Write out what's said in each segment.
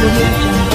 audio jungle.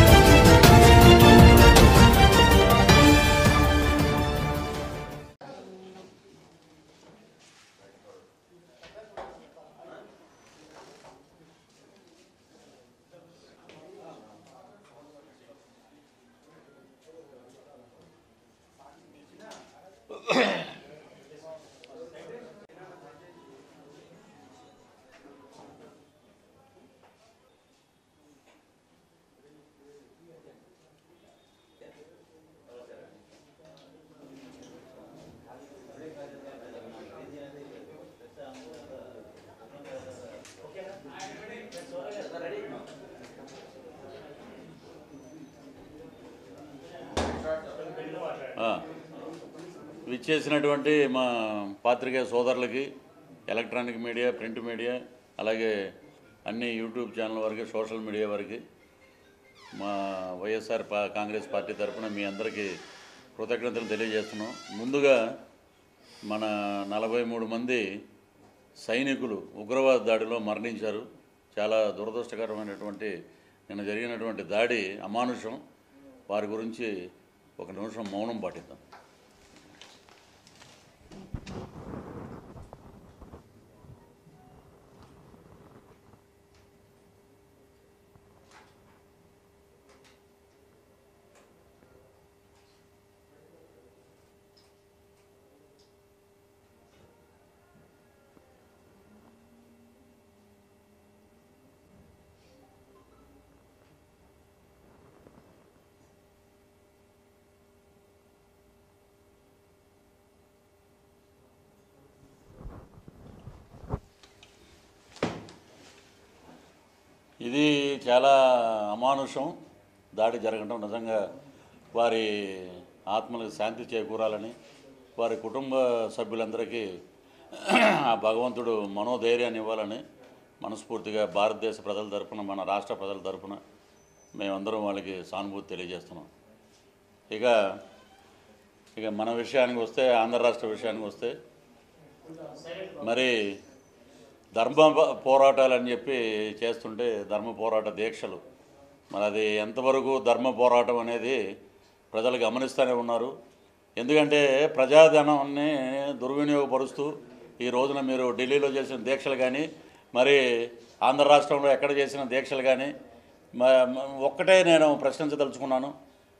ఆ, విచ్చేసినటువంటి మా పాత్రికేయ సోదరులకి ఎలక్ట్రానిక్ మీడియా ప్రింట్ మీడియా అలాగే అన్ని యూట్యూబ్ ఛానల్ వరకు సోషల్ మీడియా వరకు మా వైఎస్ఆర్ పా కాంగ్రెస్ పార్టీ తరఫున మీ అందరికీ కృతజ్ఞతలు తెలియజేస్తున్నాం ముందుగా మన నలభై మూడు మంది సైనికులు ఉగ్రవాద దాడిలో మరణించారు చాలా దురదృష్టకరమైనటువంటి నిన్న జరిగినటువంటి దాడి అమానుషం వారి గురించి ఒక నిమిషం మౌనం పాటిద్దాం ఇది చాలా అమానుషం దాడి జరగడం నిజంగా వారి ఆత్మలకు శాంతి చేకూరాలని వారి కుటుంబ సభ్యులందరికీ ఆ భగవంతుడు మనోధైర్యాన్ని ఇవ్వాలని మనస్ఫూర్తిగా భారతదేశ ప్రజల తరపున మన రాష్ట్ర ప్రజల తరపున మేమందరం వాళ్ళకి సానుభూతి తెలియజేస్తున్నాం ఇక ఇక మన విషయానికి వస్తే ఆంధ్ర రాష్ట్ర విషయానికి వస్తే మరి ధర్మ ప- పోరాటాలు అని చెప్పి చేస్తుంటే ధర్మ పోరాట దీక్షలు మరి అది ఎంతవరకు ధర్మ పోరాటం అనేది ప్రజలు గమనిస్తూనే ఉన్నారు ఎందుకంటే ప్రజాధనాన్ని దుర్వినియోగపరుస్తూ ఈ రోజున మీరు ఢిల్లీలో చేసిన దీక్షలు కానీ మరి ఆంధ్ర రాష్ట్రంలో ఎక్కడ చేసిన దీక్షలు కానీ మ- మ- ఒక్కటే నేను ప్రశ్నించదలుచుకున్నాను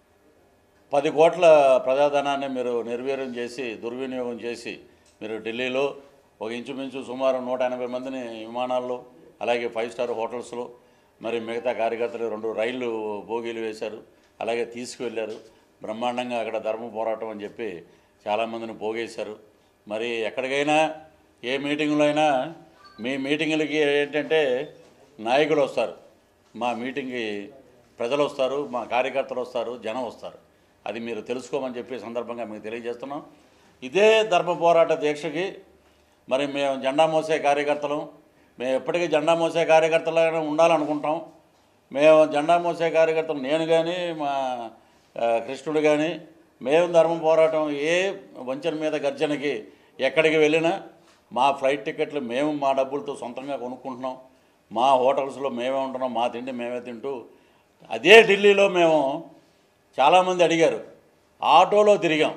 పది కోట్ల ప్రజాధనాన్ని మీరు నిర్వీర్యం చేసి దుర్వినియోగం చేసి మీరు ఢిల్లీలో ఒక ఇంచుమించు సుమారు నూట ఎనభై మందిని విమానాల్లో అలాగే ఫైవ్ స్టార్ హోటల్స్లో మరి మిగతా కార్యకర్తలు రెండు రైళ్ళు బోగీలు వేశారు అలాగే తీసుకువెళ్ళారు బ్రహ్మాండంగా అక్కడ ధర్మ పోరాటం అని చెప్పి చాలామందిని పోగేశారు మరి ఎక్కడికైనా ఏ మీటింగ్లో అయినా మీ మీటింగులకి ఏంటంటే నాయకులు వస్తారు మా మీటింగ్కి ప్రజలు వస్తారు మా కార్యకర్తలు వస్తారు జనం వస్తారు అది మీరు తెలుసుకోమని చెప్పి సందర్భంగా మీకు తెలియజేస్తున్నాం ఇదే ధర్మ పోరాట దీక్షకి మరి మేము జెండా మోసే కార్యకర్తలు మేము ఎప్పటికీ జెండా మోసే కార్యకర్తలుగానే ఉండాలనుకుంటాం మేము జెండా మోసే కార్యకర్తలు నేను కానీ మా ఆ, కృష్ణుడు కానీ మేము ధర్మ పోరాటం ఏ వంచన మీద గర్జనకి ఎక్కడికి వెళ్ళినా మా ఫ్లైట్ టికెట్లు మేము మా డబ్బులతో సొంతంగా కొనుక్కుంటున్నాం మా హోటల్స్లో మేమే ఉంటున్నాం మా తిండి మేమే తింటూ అదే ఢిల్లీలో మేము చాలామంది అడిగారు ఆటోలో తిరిగాం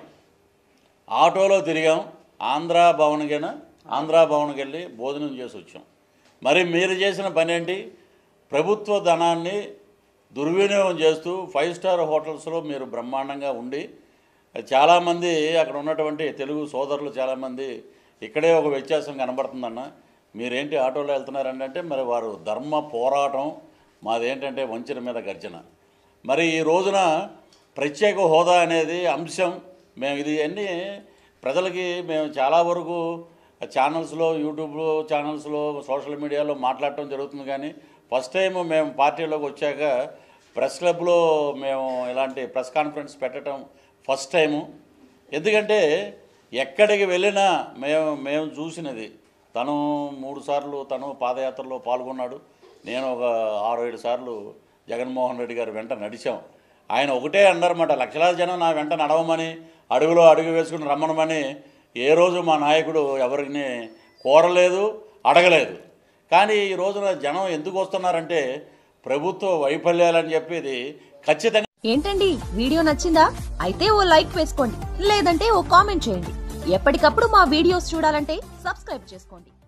ఆటోలో తిరిగాం ఆంధ్ర భవన్కైనా ఆంధ్ర భవన్కి వెళ్ళి భోజనం చేసి వచ్చాం మరి మీరు చేసిన పని ఏంటి ప్రభుత్వ ధనాన్ని దుర్వినియోగం చేస్తూ ఫైవ్ స్టార్ హోటల్స్లో మీరు బ్రహ్మాండంగా ఉండి చాలామంది అక్కడ ఉన్నటువంటి తెలుగు సోదరులు చాలామంది ఇక్కడే ఒక వ్యత్యాసం కనబడుతుందన్న మీరేంటి ఆటోలో వెళ్తున్నారంటే అంటే మరి వారు ధర్మ పోరాటం మాదేంటంటే వంచన మీద గర్జన మరి ఈ రోజున ప్రత్యేక హోదా అనేది అంశం మేము ఇది అన్నీ ప్రజలకి మేము చాలా వరకు ఛానల్స్లో యూట్యూబ్లో ఛానల్స్లో సోషల్ మీడియాలో మాట్లాడటం జరుగుతుంది కానీ ఫస్ట్ టైం మేము పార్టీలోకి వచ్చాక ప్రెస్ క్లబ్లో మేము ఇలాంటి ప్రెస్ కాన్ఫరెన్స్ పెట్టడం ఫస్ట్ టైము ఎందుకంటే ఎక్కడికి వెళ్ళినా మేము మేము చూసినది తను మూడు సార్లు తను పాదయాత్రలో పాల్గొన్నాడు నేను ఒక ఆరు ఏడు సార్లు జగన్మోహన్ రెడ్డి గారి వెంట నడిచాం ఆయన ఒకటే అన్నారన్నమాట లక్షలాది జనం నా వెంట నడవమని అడుగులో అడుగు వేసుకుని రమ్మనమని ఏ రోజు మా నాయకుడు ఎవరిని కోరలేదు అడగలేదు కానీ ఈ రోజున జనం ఎందుకు వస్తున్నారంటే ప్రభుత్వ వైఫల్యాలని చెప్పి ఇది ఖచ్చితంగా ఏంటండి వీడియో నచ్చిందా అయితే ఓ లైక్ వేసుకోండి లేదంటే ఓ కామెంట్ చేయండి ఎప్పటికప్పుడు మా వీడియోస్ చూడాలంటే సబ్స్క్రైబ్ చేసుకోండి